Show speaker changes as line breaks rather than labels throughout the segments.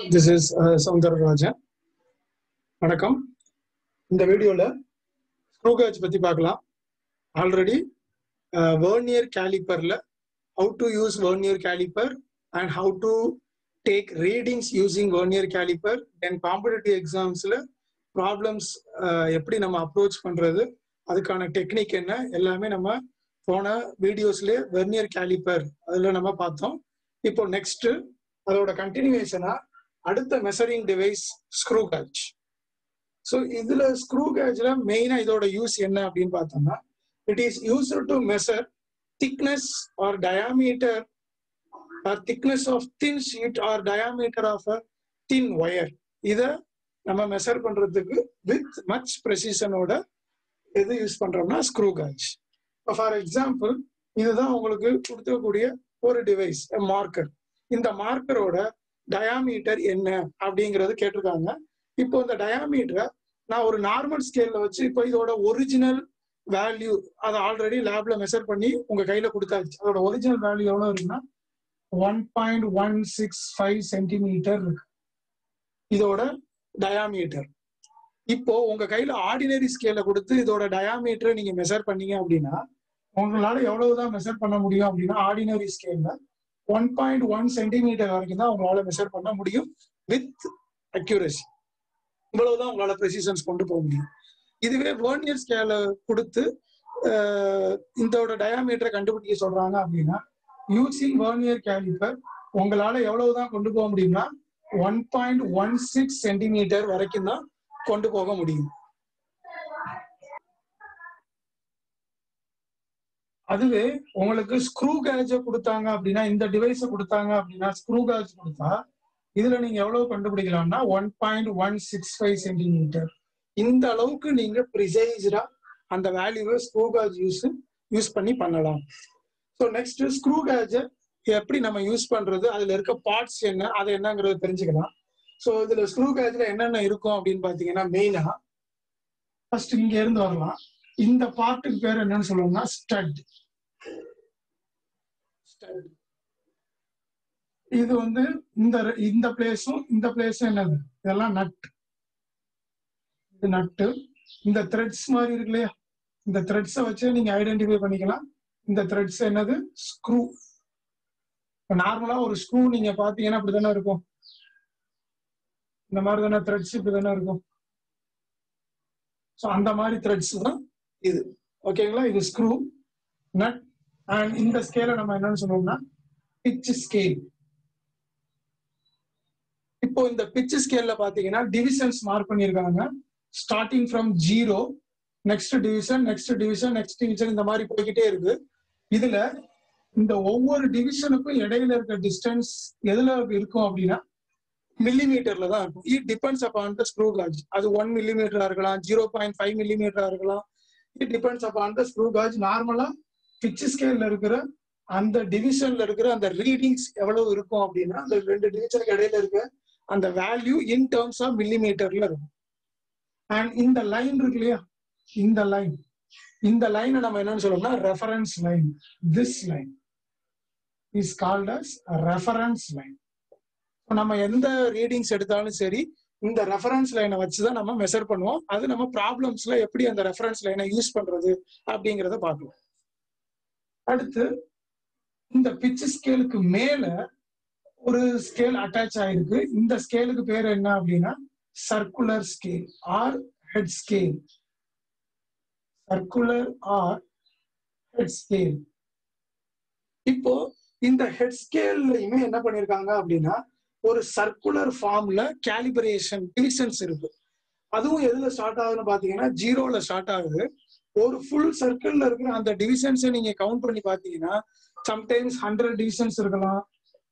this is Soundararajan வணக்கம் இந்த வீடியோல ஸ்க்ரூ கேஜ் பத்தி பார்க்கலாம் ஆல்ரெடி வேர்னியர் கேலிப்பர்ல how to use vernier caliper and how to take readings using vernier caliper then competitive எக்ஸாம்ஸ்ல ப்ராப்ளம்ஸ் எப்படி நம்ம அப்ரோச் பண்றது அதுக்கான டெக்னிக் என்ன எல்லாமே நம்ம போன வீடியோஸ்லயே வெர்னியர் கேலிப்பர் அதுல நம்ம பார்த்தோம் இப்போ நெக்ஸ்ட் அதோட கண்டினியூஷனா அடுத்த measuring device screw gauge so இதுல ஸ்க்ரூ கேஜ்ல மெயினா இதோட யூஸ் என்ன அப்படின்னு பார்த்தோம்னா it is used to measure thickness or diameter or thickness of thin sheet or diameter of a thin wire இதை நம்ம மெஷர் பண்றதுக்கு வித் மச் ப்ரெசிஷனோட எது யூஸ் பண்றோம்னா ஸ்க்ரூ கேஜ் ஃபார் எக்ஸாம்பிள் இதுதான் உங்களுக்கு கொடுக்கக்கூடிய ஒரு டிவைஸ் மார்க்கர் இந்த மார்க்கரோட டயாமீட்டர் என்ன அப்படிங்கறது கேட்டிருக்காங்க இப்போ இந்த டயாமீட்டரை நான் ஒரு நார்மல் ஸ்கேல்ல வச்சு இப்போ இதோட ஒரிஜினல் வேல்யூ அதை ஆல்ரெடி லேப்ல மெஷர் பண்ணி உங்க கையில கொடுத்தாச்சு அதோட ஒரிஜினல் வேல்யூ எவ்வளவு இருக்குன்னா one point one six five centimetre இருக்கு இதோட டயாமீட்டர் இப்போ உங்க கையில ஆர்டினரி ஸ்கேல கொடுத்து இதோட டயாமீட்டரை நீங்க மெஷர் பண்ணீங்க அப்படின்னா உங்களால எவ்வளவுதான் மெஷர் பண்ண முடியும் அப்படின்னா ஆர்டினரி ஸ்கேல்ல ஒன் பாயிண்ட் ஒன் சென்டிமீட்டர் வரைக்கும் தான் உங்களால மெஷர் பண்ண முடியும் வித் அக்யூரசி இவ்வளவுதான் உங்களால ப்ரெசிஷன்ஸ் கொண்டு போக முடியும் இதுவே வேர்னியர் ஸ்கேல கொடுத்து இதோட டயாமீட்டரை கண்டுபிடிக்க சொல்றாங்க அப்படின்னா யூசிங் வேர்னியர் கேலிப்பர் உங்களால எவ்வளவுதான் கொண்டு போக முடியும்னா one point one six centimetre வரைக்கும் தான் கொண்டு போக முடியும் அதுவே உங்களுக்கு ஸ்க்ரூ கேஜ கொடுத்தாங்க அப்படின்னா இந்த டிவைஸ கொடுத்தாங்க அப்படின்னா ஸ்க்ரூ கேஜ் கொடுத்தா இதுல நீங்க எவ்வளவு கண்டுபிடிக்கலாம்னா one point one six five centimetre இந்த அளவுக்கு நீங்க ப்ரிசைஸ்டா அந்த வேல்யூவை ஸ்க்ரூ கேஜ் யூஸ் யூஸ் பண்ணி பண்ணலாம் ஸோ நெக்ஸ்ட் ஸ்க்ரூ கேஜ எப்படி நம்ம யூஸ் பண்றது அதுல இருக்க பார்ட்ஸ் என்ன அது என்னங்கிறத தெரிஞ்சுக்கலாம் ஸோ இதுல ஸ்க்ரூ கேஜ்ல என்னென்ன இருக்கும் அப்படின்னு பாத்தீங்கன்னா மெயினா ஃபர்ஸ்ட் இங்க இருந்து வரலாம் இந்த பார்ட்டுக்கு பேர் என்னன்னு சொல்லுவோம்னா ஸ்டட் இது வந்து இந்த இந்த பிளேஸும் இந்த பிளேஸும் என்னது இதெல்லாம் நட் இது நட்டு இந்த த்ரெட்ஸ் மாதிரி இருக்கு இல்லையா இந்த த்ரெட்ஸை வச்சு நீங்க ஐடென்டிஃபை பண்ணிக்கலாம் இந்த த்ரெட்ஸ் என்னது ஸ்க்ரூ நார்மலா ஒரு ஸ்க்ரூ நீங்க பாத்தீங்கன்னா இப்படி தானே இருக்கும் இந்த மாதிரி தானே த்ரெட்ஸ் இப்படி தானே இருக்கும் ஸோ அந்த மாதிரி த்ரெட்ஸ் தான் இது ஓகேங்களா இது ஸ்க்ரூ நட் அண்ட் இந்த ஸ்கேல நம்ம என்னன்னு சொல்லுவோம்னா பிச் ஸ்கேல் இப்போ இந்த பிச் ஸ்கேல்ல பாத்தீங்கன்னா டிவிஷன்ஸ் மார்க் பண்ணிருக்காங்க starting from zero next division next division next division இந்த மாதிரி போய்கிட்டே இருக்கு இதுல இந்த ஒவ்வொரு டிவிஷனுக்கும் இடையில இருக்க டிஸ்டன்ஸ் எதுல இருக்கும் அப்படின்னா மில்லிமீட்டர்ல தான் இருக்கும் it depends upon the screw gauge அது ஒன் மில்லிமீட்டரா இருக்கலாம் ஜீரோ பாயிண்ட் ஃபைவ் மில்லிமீட்டரா இருக்கலாம் it depends upon the screw gauge நார்மலா பிச் ஸ்கேல்ல இருக்கிற அந்த டிவிஷன்ல இருக்கிற அந்த ரீடிங்ஸ் எவ்வளவு இருக்கும் அப்படின்னா அந்த ரெண்டு டிவிஷனுக்கு இடையில இருக்க அந்த வேல்யூ இன் டேர்ம்ஸ் ஆஃப் மில்லிமீட்டர்ல இருக்கும் அண்ட் இந்த லைன் இருக்கு இல்லையா இந்த லைன் இந்த லைனை நம்ம என்னன்னு சொல்லணும்னா reference line this line is called as reference line நம்ம எந்த ரீடிங்ஸ் எடுத்தாலும் சரி இந்த ரெஃபரன்ஸ் லைனை வச்சுதான் நம்ம மெஷர் பண்ணுவோம் அது நம்ம ப்ராப்ளம்ஸ்ல எப்படி அந்த ரெஃபரன்ஸ் லைனை யூஸ் பண்றது அப்படிங்கிறத பார்க்கலாம் அடுத்து இந்த பிச் ஸ்கேலுக்கு மேல ஒரு ஸ்கேல் அட்டாச் ஆயிருக்கு இந்த ஸ்கேலுக்கு பேர் என்ன அப்படின்னா circular scale or head scale circular or head scale இப்போ இந்த ஹெட் ஸ்கேல்லையுமே என்ன பண்ணிருக்காங்க அப்படின்னா ஒரு சர்க்குலர் ஃபார்ம்ல கேலிபரேஷன் டிவிஷன்ஸ் இருக்கு அதுவும் எதுல ஸ்டார்ட் ஆகுதுன்னு பாத்தீங்கன்னா ஜீரோல ஸ்டார்ட் ஆகுது ஒரு ஃபுல் சர்க்கிள்ல இருக்கிற அந்த டிவிஷன்ஸை நீங்க கவுண்ட் பண்ணி பாத்தீங்கன்னா சம்டைம்ஸ் ஹண்ட்ரட் டிவிஷன்ஸ் இருக்கலாம்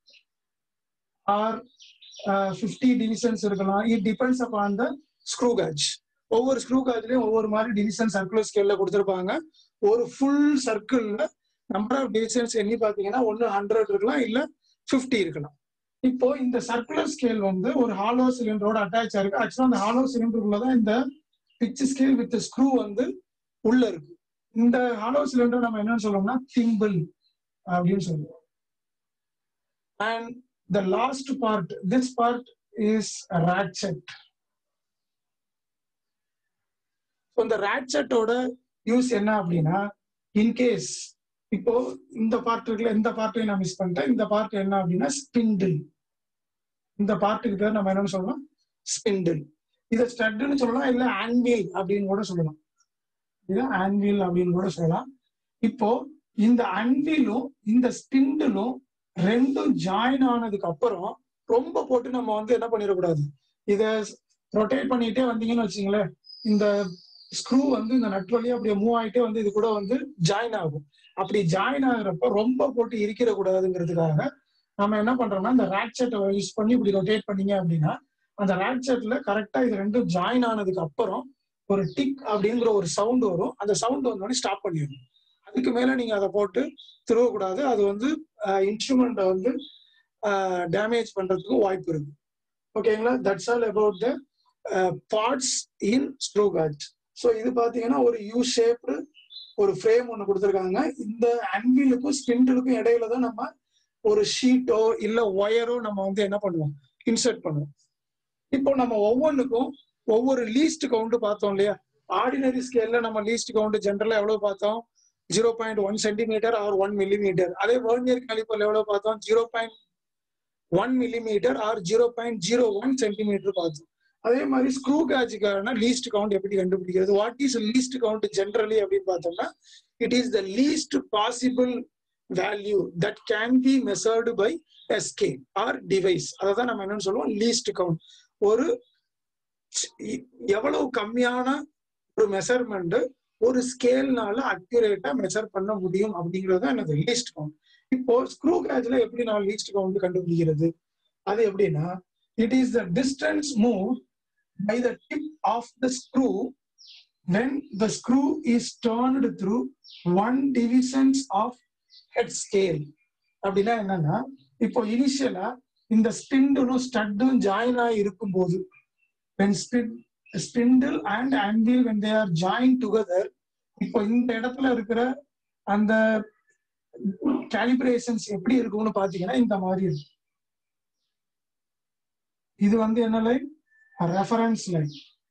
ஆர் ஃபிஃப்டி டிவிஷன்ஸ் இருக்கலாம் it depends upon the screw gauge ஒவ்வொரு ஸ்க்ரூ கேஜ்லயும் ஒவ்வொரு மாதிரி டிவிஷன் சர்க்குலர் ஸ்கேல்ல கொடுத்துருப்பாங்க ஒரு ஃபுல் சர்க்கிள்ல நம்பர் ஆஃப் டிவிஷன்ஸ் எண்ணி பாத்தீங்கன்னா ஒன்னு ஹண்ட்ரட் இருக்கலாம் இல்ல ஃபிஃப்டி இருக்கலாம் இப்போ இந்த சர்க்குலர் ஸ்கேல் வந்து ஒரு ஹாலோ சிலிண்டரோட அட்டாச் ஆயிருக்கு ஆக்சுவலா அந்த ஹாலோ சிலிண்டருக்குள்ளதான் இந்த பிச் ஸ்கேல் வித் ஸ்க்ரூ வந்து உள்ள இருக்கு இந்த ஹாலோ சிலிண்டர் நம்ம என்னன்னு சொல்லுவோம்னா திம்பிள் அப்படின்னு சொல்லுவோம் and the last part this part is ratchet இந்த ராட்செட்டோட யூஸ் என்ன அப்படின்னா இன்கேஸ் இப்போ இந்த பார்ட் இருக்குல்ல இந்த பார்ட்டையும் நான் மிஸ் பண்ணிட்டேன் இந்த பார்ட் என்ன அப்படின்னா ஸ்பிண்டில் இந்த பார்ட்டுக்கு பேர் நம்ம என்னன்னு சொல்லலாம் ஸ்பிண்டில் இதை ஸ்டட்னு சொல்லலாம் இல்ல ஆன்வீல் அப்படின்னு கூட சொல்லலாம் இது ஆன்வீல் அப்படின்னு கூட சொல்லலாம் இப்போ இந்த அன்வீலும் இந்த ஸ்பிண்டிலும் ரெண்டும் ஜாயின் ஆனதுக்கு அப்புறம் ரொம்ப போட்டு நம்ம வந்து என்ன பண்ணிடக்கூடாது இத ரொட்டேட் பண்ணிட்டே வந்தீங்கன்னு வச்சுங்களேன் இந்த ஸ்க்ரூ வந்து இந்த நட் வழியா அப்படியே மூவ் ஆயிட்டே வந்து இது கூட வந்து ஜாயின் ஆகும் அப்படி ஜாயின் ஆகுறப்ப ரொம்ப போட்டு இருக்கிற கூடாதுங்கிறதுக்காக நம்ம என்ன பண்றோம்னா இந்த ராட்செட்டை யூஸ் பண்ணி இப்படி ரொட்டேட் பண்ணீங்க அப்படின்னா அந்த ராட்செட்ல கரெக்டா இது ரெண்டும் ஜாயின் ஆனதுக்கு அப்புறம் ஒரு டிக் அப்படிங்கிற ஒரு சவுண்ட் வரும் அந்த சவுண்ட் வந்தோடனே ஸ்டாப் பண்ணிடணும் அதுக்கு மேல நீங்க அதை போட்டு திருவக்கூடாது அது வந்து இன்ஸ்ட்ருமெண்ட்டை வந்து டேமேஜ் பண்றதுக்கு வாய்ப்பு இருக்கு ஓகேங்களா that's all about the parts in screw gauge so இது பாத்தீங்கன்னா ஒரு யூ ஷேப்டு ஒரு ஃப்ரேம் ஒன்று கொடுத்துருக்காங்க இந்த அன்விலுக்கும் ஸ்பிண்டிலுக்கும் இடையில தான் நம்ம ஒரு ஷீட்டோ இல்ல ஒயரோ நம்ம வந்து என்ன பண்ணுவோம் இன்சர்ட் பண்ணுவோம் இப்போ நம்ம ஒவ்வொன்றுக்கும் ஒவ்வொரு லீஸ்ட் கவுண்ட் பார்த்தோம் இல்லையா ஆர்டினரி ஸ்கேல்ல நம்ம லீஸ்ட் கவுண்ட் ஜென்ரலா எவ்வளவு பார்த்தோம் zero point one centimetre or one millimetre அதே வேர்னியர் காலிப்பர்ல எவ்வளவு பார்த்தோம் zero point one millimetre or zero point zero one centimetre பார்த்தோம் அதே மாதிரி ஸ்க்ரூ கேஜுக்கான லீஸ்ட் கவுண்ட் எப்படி கண்டுபிடிக்கிறது what is least count generally அப்படின்னு பார்த்தோம்னா it is the least possible value that can be measured by SK or device அதை தான் நம்ம என்னன்னு சொல்லுவோம் லீஸ்ட் கவுண்ட் ஒரு எவ்வளவு கம்மியான ஒரு மெஷர்மெண்ட் ஒரு ஸ்கேல்னால அக்யூரேட்டா மெஷர் பண்ண முடியும் அப்படிங்கிறது தான் எனக்கு லீஸ்ட் கவுண்ட் இப்போ ஸ்க்ரூ கேஜ்ல எப்படி நான் லீஸ்ட் கவுண்ட் கண்டுபிடிக்கிறது அது எப்படின்னா it is the distance move by the tip of the screw when the screw is turned through one divisions of head scale அப்படின்னா என்னன்னா இப்போ இனிஷியலா இந்த ஸ்பிண்டிலும் ஸ்டட்டும் ஜாயின் ஆகி இருக்கும்போது when spindle and anvil when they are joined together இப்போ இந்த இடத்துல இருக்கிற அந்த கேலிபிரேஷன்ஸ் எப்படி இருக்கும்னு பாத்தீங்கன்னா இந்த மாதிரி இருக்கும் இது வந்து என்ன லைன் ரெஃபரன்ஸ் லைன்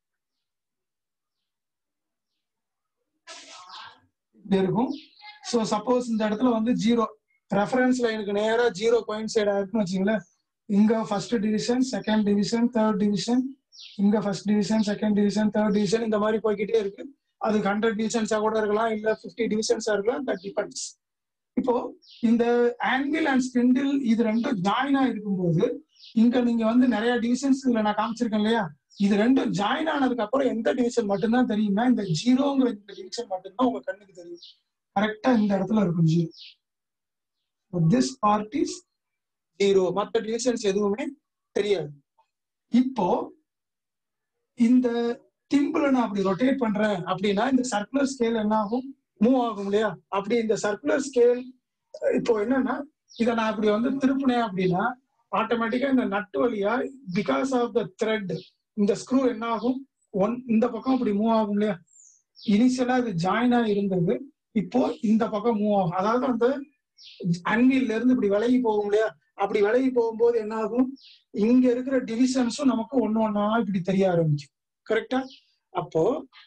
இப்படி இருக்கும் ஸோ சப்போஸ் இந்த இடத்துல வந்து ஜீரோ ரெஃபரன்ஸ் லைனுக்கு நேரா ஜீரோ பாயிண்ட் சைடு இருக்குன்னு வச்சுங்களேன் இங்க first division second division third division இங்க first division second division third division இந்த மாதிரி போய்கிட்டே இருக்கு அது ஹண்ட்ரட் டிவிஷன்ஸா கூட இருக்கலாம் இல்ல பிப்டி டிவிஷன்ஸா இருக்கலாம் தட் டிபெண்ட்ஸ் இப்போ இந்த ஆங்கிள் அண்ட் ஸ்பிண்டில் இது ரெண்டும் ஜாயின் இருக்கும்போது இங்க நீங்க வந்து நிறைய டிவிஷன்ஸ் இதுல நான் காமிச்சிருக்கேன் இல்லையா இது ரெண்டும் ஜாயின் ஆனதுக்கு அப்புறம் எந்த டிவிஷன் மட்டும்தான் தெரியும்னா இந்த ஜீரோங்கிற இந்த டிவிஷன் மட்டும்தான் உங்க கண்ணுக்கு தெரியும் கரெக்டா இந்த இடத்துல இருக்கும் zero this part is zero மற்ற டிவிஷன்ஸ் எதுவுமே தெரியாது இப்போ இந்த திம்பிள நான் அப்படி ரொட்டேட் பண்றேன் அப்படின்னா இந்த சர்க்குலர் ஸ்கேல் என்ன ஆகும் மூவ் ஆகும் இல்லையா அப்படி இந்த சர்க்குலர் ஸ்கேல் இப்போ என்னன்னா இதை நான் இப்படி வந்து திருப்பினேன் அப்படின்னா ஆட்டோமேட்டிக்கா இந்த நட்டு வழியா பிகாஸ் ஆஃப் த த்ரெட் இந்த ஸ்க்ரூ என்ன ஆகும் ஒன் இந்த பக்கம் இப்படி மூவ் ஆகும் இல்லையா இனிஷியலா இது ஜாயினா இருந்தது இப்போ இந்த பக்கம் மூவ் ஆகும் அதாவது அந்த அன்வில்ல இருந்து இப்படி விலகி போகும் இல்லையா அப்படி விலகி போகும்போது என்ன ஆகும் இங்க இருக்கிற டிவிஷன்ஸும் நமக்கு ஒண்ணு ஒன்னா இப்படி தெரிய ஆரம்பிக்கும் கரெக்டா அப்போ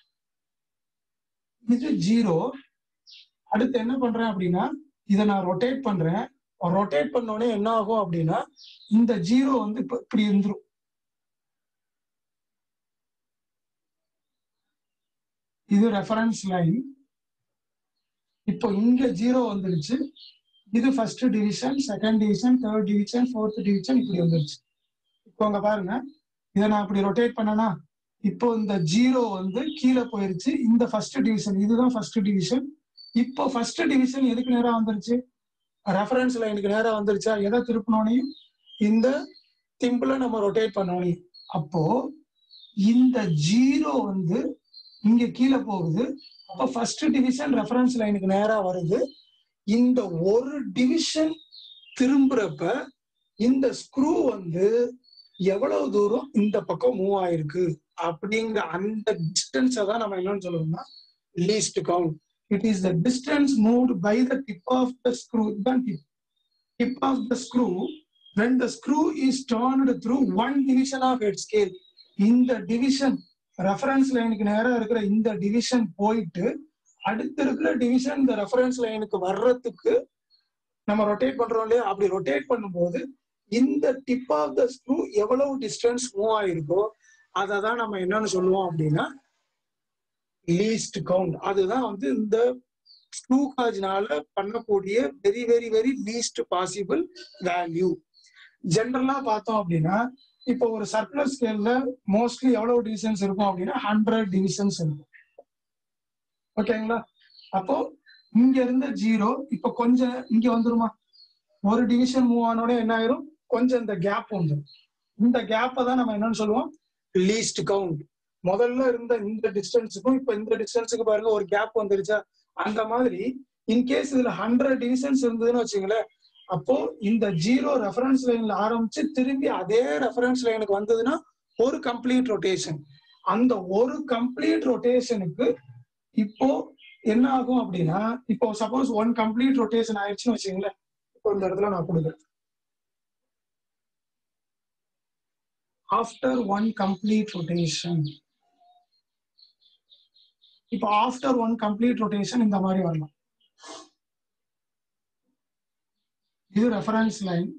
இது ஜீரோ அடுத்து என்ன பண்றேன் அப்படின்னா இதை நான் ரொட்டேட் பண்றேன் ரொட்டேட் பண்ணோடனே என்ன ஆகும் அப்படின்னா இந்த ஜீரோ வந்து இப்ப இப்படி இருந்துரும் இது ரெஃபரன்ஸ் லைன் இப்போ இங்க ஜீரோ வந்துருச்சு இது first division second division third division fourth division இப்படி வந்துருச்சு இப்போ அங்க பாருங்க இதை நான் இப்படி ரொட்டேட் பண்ணனா இப்போ இந்த ஜீரோ வந்து கீழே போயிருச்சு இந்த ஃபர்ஸ்ட் டிவிஷன் இதுதான் ஃபர்ஸ்ட் டிவிஷன் இப்போ ஃபர்ஸ்ட் டிவிஷன் எதுக்கு நேரா வந்துருச்சு ரெஃபரன்ஸ் லைனுக்கு நேரா வந்துருச்சா எதை திருப்பினோனையும் இந்த திம்பிள நம்ம ரொட்டேட் பண்ணோனையும் அப்போ இந்த ஜீரோ வந்து இங்க கீழே போகுது அப்போ ஃபர்ஸ்ட் டிவிஷன் ரெஃபரன்ஸ் லைனுக்கு நேரா வருது இந்த ஒரு டிவிஷன் திரும்புறப்ப இந்த ஸ்க்ரூ வந்து எவ்வளவு தூரம் இந்த பக்கம் மூவ் ஆயிருக்கு அப்படிங்கிற அந்த டிஸ்டன்ஸை தான் நம்ம என்னன்னு சொல்லணும்னா least count it is the distance moved by the tip of the screw தான் tip tip of the screw when the screw is turned through one division of head scale இந்த டிவிஷன் ரெஃபரன்ஸ் லைனுக்கு நேரா இருக்கிற இந்த division போயிட்டு அடுத்து இருக்கிற division இந்த ரெஃபரன்ஸ் லைனுக்கு வர்றதுக்கு நம்ம ரொட்டேட் பண்றோம் இல்லையா அப்படி ரொட்டேட் பண்ணும்போது இந்த டிப் ஆஃப் த ஸ்க்ரூ எவ்வளவு டிஸ்டன்ஸ் மூவ் ஆயிருக்கோ அதை தான் நம்ம என்னன்னு சொல்லுவோம் அப்படின்னா லீஸ்ட் கவுண்ட் அதுதான் வந்து இந்த ஸ்க்ரூ காஜ்னால பண்ணக்கூடிய very very very least possible value ஜென்ரலா பார்த்தோம் அப்படின்னா இப்போ ஒரு சர்க்குலர் ஸ்கேல்ல மோஸ்ட்லி எவ்வளவு டிவிஷன்ஸ் இருக்கும் அப்படின்னா ஹண்ட்ரட் டிவிஷன்ஸ் இருக்கும் ஓகேங்களா அப்போ இங்க இருந்த ஜீரோ இப்போ கொஞ்சம் இங்க வந்துருமா ஒரு டிவிஷன் மூவ் ஆனோட என்ன ஆயிரும் கொஞ்சம் இந்த கேப் வந்துடும் இந்த கேப்பை தான் நம்ம என்னன்னு சொல்லுவோம் லீஸ்ட் கவுண்ட் முதல்ல இருந்த இந்த டிஸ்டன்ஸுக்கும் இப்ப இந்த டிஸ்டன்ஸுக்கு பாருங்க ஒரு கேப் வந்துருச்சா அந்த மாதிரி இன்கேஸ் இதுல ஹண்ட்ரட் டிவிஷன்ஸ் இருந்ததுன்னு வச்சுங்களேன் அப்போ இந்த ஜீரோ ரெஃபரன்ஸ் லைன்ல ஆரம்பிச்சு திரும்பி அதே ரெஃபரன்ஸ் லைனுக்கு வந்ததுன்னா ஒரு கம்ப்ளீட் ரொட்டேஷன் அந்த ஒரு கம்ப்ளீட் ரொட்டேஷனுக்கு இப்போ என்ன ஆகும் அப்படின்னா இப்போ சப்போஸ் ஒன் கம்ப்ளீட் ரொட்டேஷன் ஆயிடுச்சுன்னு வச்சுங்களேன் இப்போ இந்த இடத்துல நான் கொடுக்குறேன் ஆஃப்டர் ஒன் கம்ப்ளீட் ரொட்டேஷன் இப்போ ஆஃப்டர் ஒன் கம்ப்ளீட் ரொட்டேஷன் இந்த மாதிரி வரலாம் இது reference line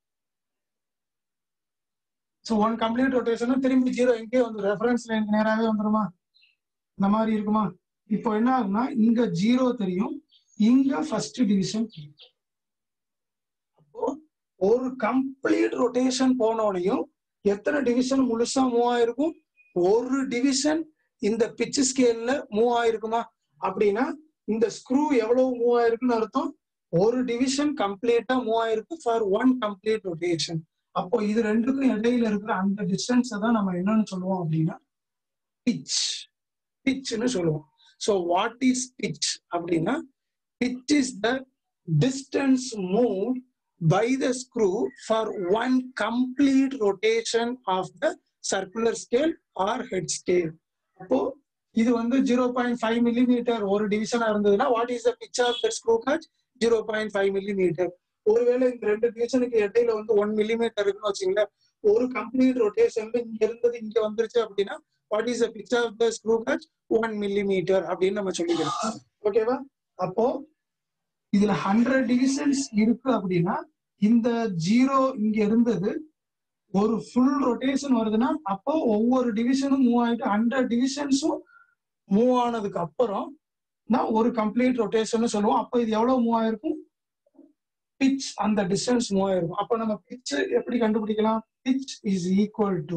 so one complete rotation திரும்பி ஜீரோ எங்கேயே வந்து ரெஃபரன்ஸ் லைன் நேராகவே வந்துருமா இந்த மாதிரி இருக்குமா இப்போ என்ன ஆகும்னா இங்க ஜீரோ தெரியும் இங்க ஃபர்ஸ்ட் டிவிஷன் அப்போ ஒரு கம்ப்ளீட் ரொட்டேஷன் போனோனையும் எத்தனை டிவிஷன் முழுசா மூவ் ஆயிருக்கும் ஒரு டிவிஷன் இந்த பிச் ஸ்கேல்ல மூவ் ஆயிருக்குமா அப்படின்னா இந்த ஸ்க்ரூ எவ்வளவு மூவ் ஆயிருக்குன்னு அர்த்தம் ஒரு டிவிஷன் கம்ப்ளீட்டா மூவ் ஆயிருக்கு ஃபார் ஒன் கம்ப்ளீட் ரொட்டேஷன் அப்போ இது ரெண்டுக்கும் இடையில இருக்கிற அந்த டிஸ்டன்ஸை தான் நம்ம என்னன்னு சொல்லுவோம் அப்படின்னா பிச் பிச்னு சொல்லுவோம் ஸோ வாட் இஸ் பிச் அப்படின்னா pitch is the distance move by the screw for one complete rotation of the circular scale or head scale அப்போ இது வந்து ஜீரோ பாயிண்ட் ஃபைவ் மில்லிமீட்டர் ஒரு டிவிஷனா இருந்ததுன்னா what is the pitch of the screw gauge zero point five millimetre ஒருவேளை இந்த ரெண்டு டிவிஷனுக்கு இடையில வந்து ஒன் மில்லிமீட்டர் இருக்குன்னு வச்சுங்களேன் ஒரு கம்ப்ளீட் ரொட்டேஷன்ல இங்க இருந்தது இங்க வந்துருச்சு அப்படின்னா what is the pitch of the screw gauge one millimetre அப்படின்னு நம்ம சொல்லிக்கலாம் ஓகேவா அப்போ இதுல ஹண்ட்ரட் டிவிஷன்ஸ் இருக்கு அப்படின்னா இந்த ஜீரோ இங்க இருந்தது ஒரு ஃபுல் ரொட்டேஷன் வருதுன்னா அப்போ ஒவ்வொரு டிவிஷனும் மூவ் ஆயிட்டு ஹண்ட்ரட் டிவிஷன்ஸும் மூவ் ஆனதுக்கு அப்புறம் தான் ஒரு கம்ப்ளீட் ரொட்டேஷன் சொல்லுவோம் அப்போ இது எவ்வளவு மூவ் ஆயிருக்கும் பிச் அந்த டிஸ்டன்ஸ் மூவ் ஆயிருக்கும் அப்போ நம்ம பிச் எப்படி கண்டுபிடிக்கலாம் பிச் இஸ் ஈக்குவல் டு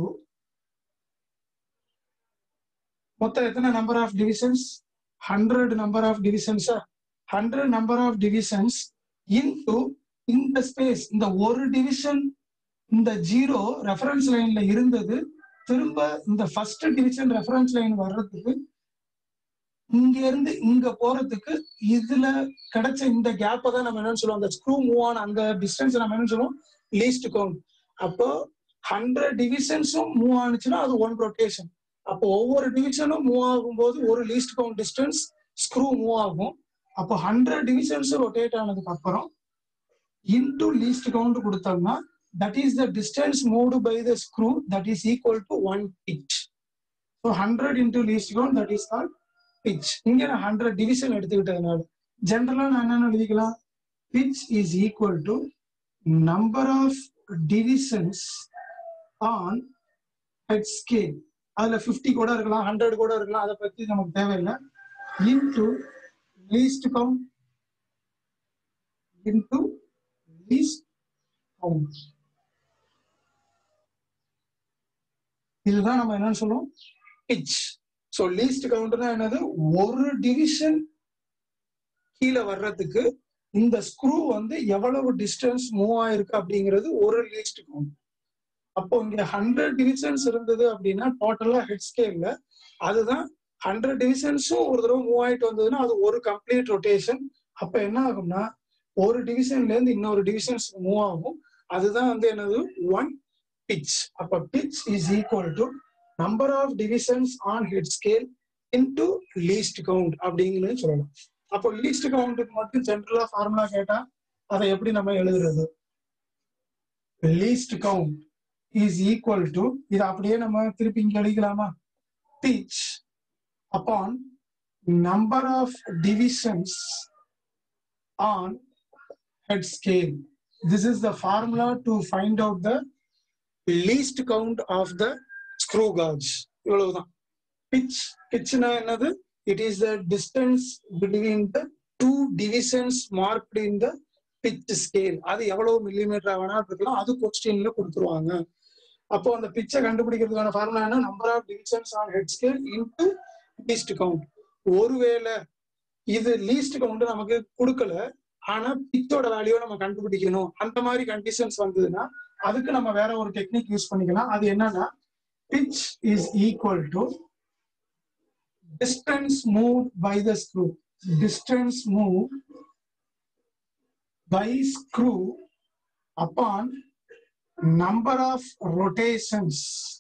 மொத்தம் எத்தனை number of divisions hundred number of டிவிஷன்ஸா hundred number of divisions into இந்த ஸ்பேஸ் இந்த ஒரு டிவிஷன் இந்த ஜீரோ ரெஃபரன்ஸ் லைன்ல இருந்தது திரும்ப இந்த ஃபர்ஸ்ட் டிவிஷன் ரெஃபரன்ஸ் லைன் வர்றதுக்கு இங்க இருந்து இங்க போறதுக்கு இதுல கிடைச்ச இந்த கேப்பை தான் நம்ம என்னன்னு சொல்லுவோம் அந்த ஸ்க்ரூ மூவ் ஆன அந்த டிஸ்டன்ஸ் நம்ம என்ன சொல்லுவோம் லீஸ்ட் கவுண்ட் அப்போ ஹண்ட்ரட் டிவிஷன்ஸும் மூவ் ஆனிச்சுன்னா அது ஒன் ரொட்டேஷன் அப்போ ஒவ்வொரு டிவிஷனும் மூவ் ஆகும்போது ஒரு least count distance screw move ஆகும் அப்போ ஹண்ட்ரட் டிவிஷன்ஸ் ரொட்டேட் ஆனதுக்கு அப்புறம் இன்டு லீஸ்ட் கவுண்ட் கொடுத்தோம்னா that is the distance moved by the screw that is equal to one pitch so hundred into least count that is call pitch இங்க நான் hundred division எடுத்துக்கிட்டதுனால ஜென்ரலா நான் என்னென்ன எழுதிக்கலாம் pitch is equal to number of divisions on head scale அதுல fifty கூட இருக்கலாம் ஹண்ட்ரட் கூட இருக்கலாம் அதை பத்தி நமக்கு தேவையில்லை into least count into least count இதுதான் நம்ம என்னன்னு சொல்லுவோம் பிச் ஸோ லீஸ்ட் கவுண்ட்னா என்னது ஒரு டிவிஷன் கீழே வர்றதுக்கு இந்த ஸ்க்ரூ வந்து எவ்வளவு டிஸ்டன்ஸ் மூவ் ஆயிருக்கு அப்படிங்கிறது ஒரு லீஸ்ட் கவுண்ட் அப்போ இங்க ஹண்ட்ரட் டிவிஷன்ஸ் இருந்தது அப்படின்னா டோட்டலா ஹெட் ஸ்கேல்ல அதுதான் ஹண்ட்ரட் டிவிஷன்ஸும் ஒரு தடவை மூவ் ஆயிட்டு வந்ததுன்னா அது ஒரு கம்ப்ளீட் ரொட்டேஷன் அப்ப என்ன ஆகும்னா ஒரு டிவிஷன்ல இருந்து இன்னொரு டிவிஷன்ஸ் மூவ் ஆகும் அதுதான் வந்து என்னது ஒன் பிச் அப்ப pitch is equal to number of divisions on head scale into least count அப்படிங்கிறது சொல்லலாம் அப்போ லீஸ்ட் கவுண்ட்டுக்கு மட்டும் ஜென்ரலா ஃபார்முலா கேட்டா அதை எப்படி நம்ம எழுதுறது least count is equal to இது அப்படியே நம்ம திருப்பி இங்க எழுதிக்கலாமா pitch upon number of divisions on head scale this is the formula to find out the least count of the screw gauge இவ்வளவுதான் pitch pitchனா என்னது it is the distance between the two divisions marked in the pitch scale அது எவ்வளவு millimetre வேணா இருக்கலாம் அது கொஸ்டின்ல கொடுத்துருவாங்க அப்போ அந்த பிச்சை கண்டுபிடிக்கிறதுக்கான ஃபார்முலா என்ன number of divisions on head scale into least count ஒருவேளை இது லீஸ்ட் கவுண்ட் நமக்கு கொடுக்கல ஆனா பிச்சோட வேல்யூ நம்ம கண்டுபிடிக்கணும் அந்த மாதிரி கண்டிஷன்ஸ் வந்ததுன்னா அதுக்கு நம்ம வேற ஒரு டெக்னிக் யூஸ் பண்ணிக்கலாம் அது என்னன்னா pitch is equal to distance moved by the screw distance moved by screw upon number of rotations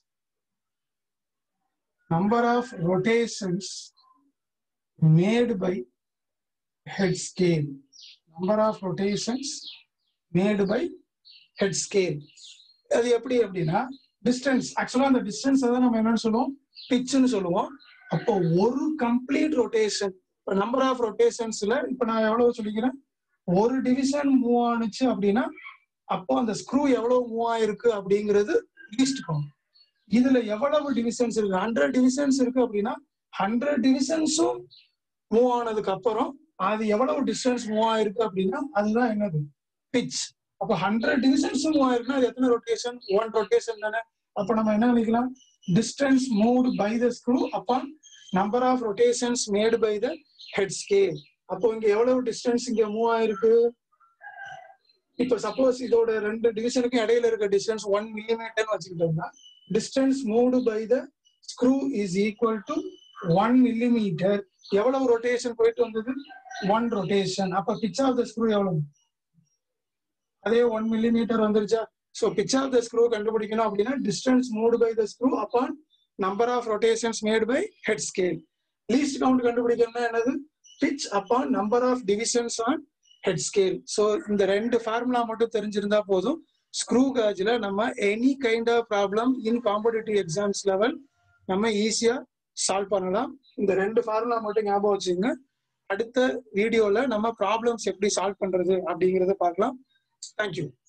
number of rotations made by head scale number of rotations made by head scale அது எப்படி அப்படின்னா distance ஆக்சுவலா அந்த distance தான் நம்ம என்னன்னு சொல்லுவோம் பிச்சுன்னு சொல்லுவோம் அப்போ ஒரு கம்ப்ளீட் ரொட்டேஷன் இப்போ நம்பர் ஆஃப் ரொட்டேஷன்ஸ்ல இப்போ நான் எவ்வளவு சொல்லிக்கிறேன் ஒரு டிவிஷன் மூவ் ஆனுச்சு அப்படின்னா அப்போ அந்த ஸ்க்ரூ எவ்வளவு மூவ் ஆயிருக்கு அப்படிங்கிறது லீஸ்ட் கவுண்ட் இதுல எவ்வளவு டிவிஷன்ஸ் இருக்கு ஹண்ட்ரட் டிவிஷன்ஸ் இருக்கு அப்படின்னா ஹண்ட்ரட் டிவிஷன்ஸும் மூவ் ஆனதுக்கு அப்புறம் அது எவ்வளவு டிஸ்டன்ஸ் மூவ் ஆயிருக்கு அப்படின்னா அதுதான் என்னது பிச் அப்போ ஹண்ட்ரட் டிவிஷன்ஸ் மூவ் ஆயிருக்குன்னா அது எத்தனை ரொட்டேஷன் ஒன் ரொட்டேஷன் தானே அப்போ நம்ம என்ன நினைக்கலாம் distance moved by the screw upon number of rotations made by the head scale அப்போ இங்க எவ்வளவு டிஸ்டன்ஸ் இங்க மூவ் ஆயிருக்கு இப்போ சப்போஸ் இதோட ரெண்டு டிவிஷனுக்கும் இடையில இருக்க டிஸ்டன்ஸ் ஒன் மில்லிமீட்டர் வச்சுக்கிட்டோம்னா distance moved by the screw is equal to one millimetre எவ்வளவு ரொட்டேஷன் போயிட்டு வந்தது ஒன் ரொட்டேஷன் அப்ப பிச் ஆஃப் த ஸ்க்ரூ எவ்வளவு அதே ஒன் மில்லிமீட்டர் வந்துருச்சா so pitch of the screw கண்டுபிடிக்கணும் அப்படின்னா distance moved by the screw upon number of rotations made by head scale least count கண்டுபிடிக்கணும்னா என்னது pitch upon number of divisions on head scale so இந்த ரெண்டு ஃபார்முலா மட்டும் தெரிஞ்சிருந்தா போதும் ஸ்க்ரூ காஜ்ல நம்ம any kind of problem in competitive exams level நம்ம ஈஸியா சால்வ் பண்ணலாம் இந்த ரெண்டு ஃபார்முலா மட்டும் ஞாபகம் வச்சுங்க அடுத்த வீடியோல நம்ம ப்ராப்ளம்ஸ் எப்படி சால்வ் பண்றது அப்படிங்கறத பார்க்கலாம் தேங்க்யூ